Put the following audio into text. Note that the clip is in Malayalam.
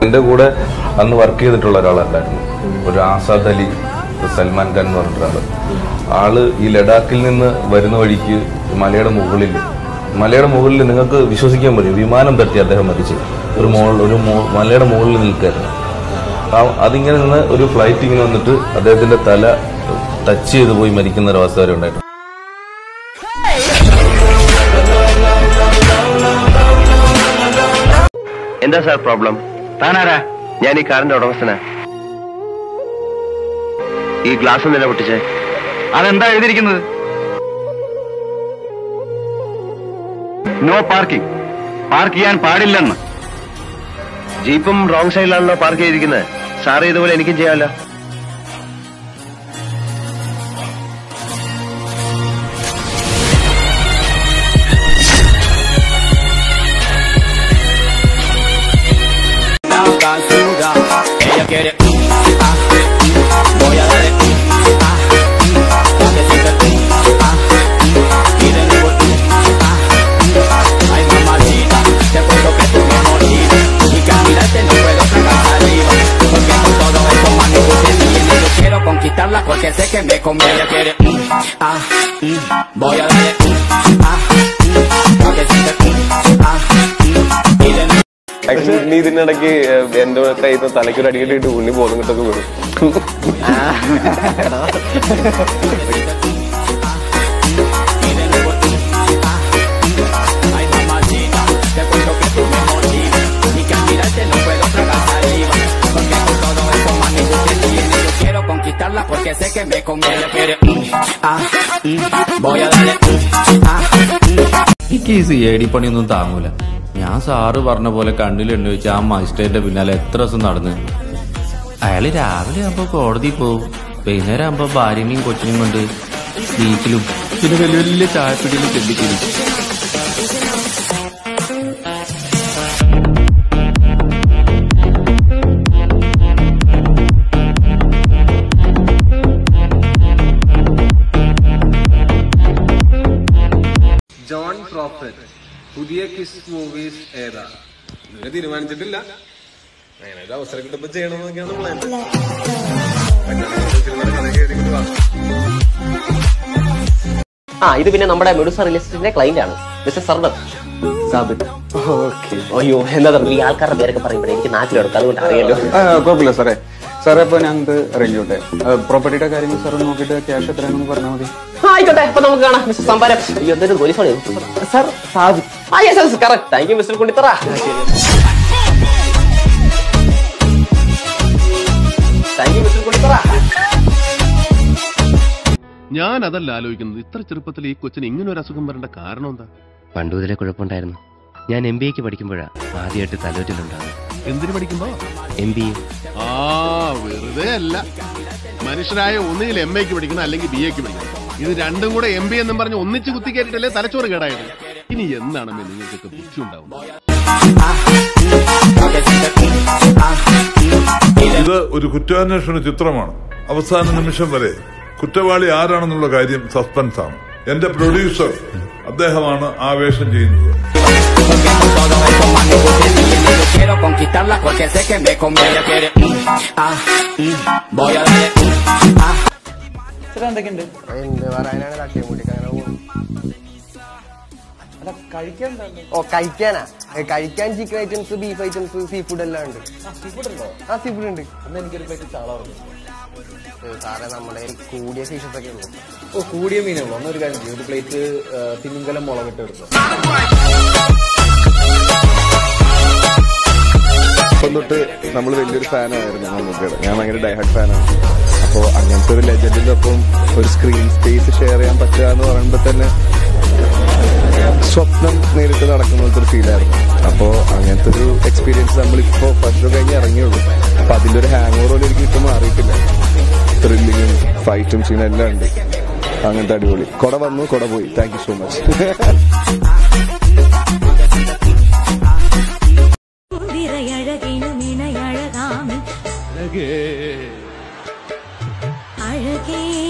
എൻ്റെ കൂടെ അന്ന് വർക്ക് ചെയ്തിട്ടുള്ള ഒരാളുണ്ടായിരുന്നു ഒരു ആസാദ് അലി സൽമാൻ ഖാൻ എന്ന് പറഞ്ഞിട്ടൊരാള് ആള് ഈ ലഡാക്കിൽ നിന്ന് വരുന്ന വഴിക്ക് മലയുടെ മുകളിൽ മലയുടെ മുകളിൽ നിങ്ങൾക്ക് വിശ്വസിക്കാൻ പറ്റും വിമാനം തട്ടി അദ്ദേഹം മരിച്ചു ഒരു മോൾ ഒരു മോ- മലയുടെ മുകളിൽ നിൽക്കായിരുന്നു ആ അതിങ്ങനെ നിന്ന് ഒരു ഫ്ലൈറ്റ് ഇങ്ങനെ വന്നിട്ട് അദ്ദേഹത്തിന്റെ തല ടച്ച് ചെയ്ത് പോയി മരിക്കുന്ന ഒരു അവസ്ഥ വരെ ഉണ്ടായിട്ടുണ്ട് എന്താ സാർ പ്രോബ്ലം താനാരാ ഞാൻ ഈ കാറിന്റെ ഉടമസ്ഥനാ ഈ ഗ്ലാസ് നില പൊട്ടിച്ചേ അതെന്താ എഴുതിയിരിക്കുന്നത് നോ പാർക്കിംഗ് പാർക്ക് ചെയ്യാൻ പാടില്ലെന്ന് ജീപ്പും റോങ് സൈഡിലാണല്ലോ പാർക്ക് ചെയ്തിരിക്കുന്നത് സാറ് ഇതുപോലെ എനിക്കും ചെയ്യാമല്ലോ Ella quiere mm, ah, mm, voy a darle mm, ah, mm, pa' que sienta el mm, ah, mm, y de nuevo el mm, ah, mm, ay mamacita, te cuento que tú me motivas y que al mirarte no puedo tragar saliva porque con todo eso mami usted tiene yo quiero conquistarla porque sé que me conviene ella quiere mm, ah, mm, voy a darle mm, ah, mm, pa' que sienta el mm, ah, mm, y de nuevo actually Unni ഇതിനിടയ്ക്ക് ഏഹ്, എന്റെ കയ്യിൽ നിന്ന് തലയ്ക്കൊരു അടി കിട്ടിയിട്ട് ഉണ്ണി ബോധം കിട്ടൊക്കെ വീണു y de nuevo tú, ah, mm, ay mamacita, te cuento que tú me motivas y que al mirarte no puedo tragar saliva porque con todo eso mami tú te tienes yo quiero conquistarla porque sé que me conviene Ella quiere mm, ah, mm, voy a darle mm, ah, mm. എനിക്ക് ഈ സി ഐ ഡി പണിയൊന്നും താങ്ങൂല ഞാൻ സാറ് പറഞ്ഞ പോലെ കണ്ണിൽ എണ്ണ വെച്ച് ആ മജിസ്ട്രേറ്റിന്റെ പിന്നാലെ എത്ര ദിവസം നടന്ന് അയാള് രാവിലെ ആകുമ്പോ കോടതി പോവും വൈകുന്നേരം ആകുമ്പോ ഭാര്യനെയും കൊച്ചിനെയും കൊണ്ട് ബീച്ചിലും പിന്നെ വലിയ വലിയ ചായപ്പിടിയിലും ചെല്ലിക്കിരിക്കും ജോൺ പ്രോഫറ്റ് പുതിയ കിസ് മൂവീസ് ഏതാ നിങ്ങൾ തീരുമാനിച്ചിട്ടില്ല അങ്ങനെ ഒരു അവസരം കിട്ടുമ്പോ ചെയ്യണമെന്നൊക്കെയാണ് പ്ലാൻ ആ ഇത് പിന്നെ നമ്മുടെ മെഡുസ റിയൽ എസ്റ്റേറ്റിന്റെ ക്ലൈന്റ് ആണ് മിസ്റ്റർ സർവർ അയ്യോ എന്താ പറയുക ഈ ആൾക്കാരുടെ പേരൊക്കെ പറയുമ്പോഴേ എനിക്ക് നാട്ടിലെടുക്കും അതുകൊണ്ട് അറിയാലോ കുഴപ്പമില്ല സാറേ സാറേ അപ്പൊ ഞങ്ങൾക്ക് അറേഞ്ച് ചെയ്യട്ടെ പ്രോപ്പർട്ടിയുടെ കാര്യങ്ങൾ സാർ നോക്കിയിട്ട് ക്യാഷ് എത്രയാണെന്ന് പറഞ്ഞാൽ മതി ആ, ആയിക്കോട്ടെ അപ്പൊ നമുക്ക് കാണാം മിസ്റ്റർ സംഭാരം അയ്യോ എന്തൊരു പോലീസോടെ സർ സാബ് ആ yes yes correct thank you mister Kundithara thank you mister Kundithara ഞാൻ അതല്ല ആലോചിക്കുന്നത് ഇത്ര ചെറുപ്പത്തിൽ ഈ കൊച്ചിന് ഇങ്ങനെ ഒരു അസുഖം വരേണ്ട കാരണം എന്താ പണ്ട് മുതലേ കുഴപ്പമുണ്ടായിരുന്നു ഞാൻ എം ബി എക്ക് പഠിക്കുമ്പോഴാ ആദ്യമായിട്ട് തലോറ്റിലുണ്ടാകും എന്തിനു പഠിക്കുമ്പോ എം ബി എ ആ വെറുതെ അല്ല മനുഷ്യരായ ഒന്നുകിൽ എം എക്ക് പഠിക്കണം അല്ലെങ്കിൽ ബി എക്ക് പഠിക്കണം ഇത് രണ്ടും കൂടെ എം ബി എന്നും പറഞ്ഞ് ഒന്നിച്ച് കുത്തിക്കേറ്റിട്ടല്ലേ തലച്ചോറ് കേടായത് ഇനി എന്നാണ് നിങ്ങൾക്കൊക്കെ ബുദ്ധി ഉണ്ടാവുന്നത് ഇത് ഒരു കുറ്റാന്വേഷണ ചിത്രമാണ് അവസാന നിമിഷം വരെ കുറ്റവാളി ആരാണെന്നുള്ള കാര്യം സസ്പെൻസ് ആണ് എന്റെ പ്രൊഡ്യൂസർ അദ്ദേഹമാണ് ആ വേഷം ചെയ്യുന്നത് todo eso mami usted tiene yo quiero conquistarla porque sé que me conviene Ella quiere mm, ah, mm, voy a darle mm, ah എന്ത് പറയാനാണ് തട്ടിയും അങ്ങനെ പോകും ഓ കഴിക്കാനാ ഏ, കഴിക്കാൻ chicken items beef items sea food എല്ലാം ഉണ്ട് ആ സീ ഫുഡ് ഉണ്ട് ഏ, സാറേ നമ്മുടെ കയ്യിൽ കൂടിയ ഫിഷസ് ഒക്കെ ഉള്ളു ഓ കൂടിയ മീനുള്ളൂ ഒന്നൊരു കാര്യം ചെയ്യും ഒരു പ്ലേറ്റ് തിമിംഗലം മുളകിട്ട് എടുത്തു ഇപ്പം തൊട്ട് നമ്മൾ വലിയൊരു ഫാനായിരുന്നു മമ്മൂക്കയുടെ ഞാൻ ഭയങ്കര ഡൈഹാർഡ് ഫാനാണ് അപ്പോൾ അങ്ങനത്തെ ഒരു ലെജൻഡിന്റെ ഒപ്പം ഒരു സ്ക്രീൻ സ്പേസ് ഷെയർ ചെയ്യാൻ പറ്റുക എന്ന് പറയുമ്പോൾ തന്നെ സ്വപ്നം നേരിട്ട് നടക്കുന്ന പോലത്തെ ഒരു ഫീലായിരുന്നു അപ്പോൾ അങ്ങനത്തെ ഒരു എക്സ്പീരിയൻസ് നമ്മളിപ്പോൾ ഫസ്റ്റ് ഷോ കഴിഞ്ഞ് ഇറങ്ങിയുള്ളൂ അപ്പൊ അതിന്റെ ഒരു ഹാങ് ഓവർ പോലും എനിക്ക് ഇപ്പം മാറിയിട്ടില്ല ത്രില്ലിങ്ങും ഫൈറ്റും സീനും എല്ലാം ഉണ്ട് അങ്ങനത്തെ അടിപൊളി കൊട വന്നു കൊട പോയി താങ്ക് യു സോ മച്ച് விரையழகினும் இணையழகாமல் அழகே